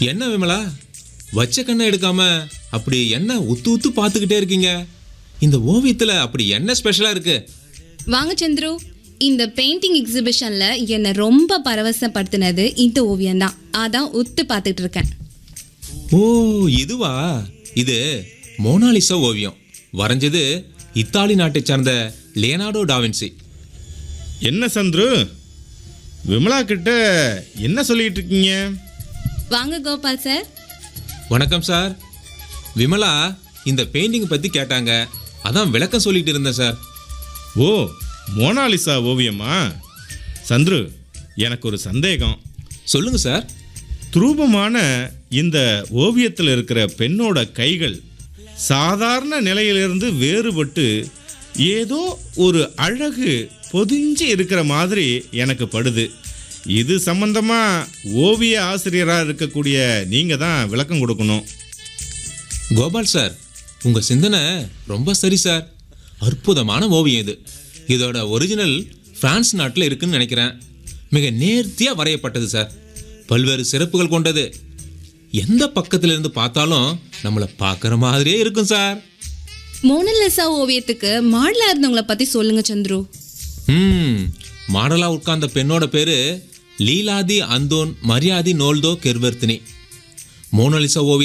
என்ன விமலா வச்ச கண்ணை எடுக்காம அப்படி என்ன உத்து உத்து பார்த்துக்கிட்டே இருக்கீங்க இந்த ஓவியத்துல அப்படி என்ன ஸ்பெஷலா இருக்கு வாங்க சந்துரு இந்த பெயிண்டிங் எக்ஸிபிஷன்ல என்னை ரொம்ப பரவசப்படுத்தினது இந்த ஓவியம் தான் அதான் உத்து பார்த்துட்டு இருக்கேன் ஓ இதுவா இது மோனாலிசா ஓவியம் வரைஞ்சது இத்தாலி நாட்டை சார்ந்த லியனார்டோ டாவின்சி என்ன சந்துரு விமலா கிட்ட என்ன சொல்லிட்டு இருக்கீங்க வாங்க கோபால் சார் வணக்கம் சார் விமலா இந்த பெயிண்டிங் பத்தி கேட்டாங்க அதான் விளக்கம் சொல்லிட்டு இருந்தேன் சார் ஓ மோனாலிசா ஓவியமா சந்துரு எனக்கு ஒரு சந்தேகம் சொல்லுங்க சார் துரூபமான இந்த ஓவியத்தில் இருக்கிற பெண்ணோட கைகள் சாதாரண நிலையிலிருந்து வேறுபட்டு ஏதோ ஒரு அழகு பொதிஞ்சு இருக்கிற மாதிரி எனக்கு படுது இது சம்பந்தமா ஓவிய ஆசிரியராக இருக்கக்கூடிய நீங்க தான் விளக்கம் கொடுக்கணும் கோபால் சார் உங்க சிந்தனை ரொம்ப சரி சார் அற்புதமான ஓவியம் இது இதோட ஒரிஜினல் பிரான்ஸ் நாட்டில் இருக்குன்னு நினைக்கிறேன் மிக நேர்த்தியா வரையப்பட்டது சார் பல்வேறு சிறப்புகள் கொண்டது எந்த பக்கத்துல இருந்து பார்த்தாலும் நம்மளை பார்க்குற மாதிரியே இருக்கும் சார் மோனலிசா ஓவியத்துக்கு மாடலா இருந்தவங்கள பத்தி சொல்லுங்க சந்துரு ம் மாடலா உட்கார்ந்த பெண்ணோட பேரு லீலாதி அந்தோன் மரியாதி நோல்தோ கெர்வர்த்தினி மோனலிசா ஓவிய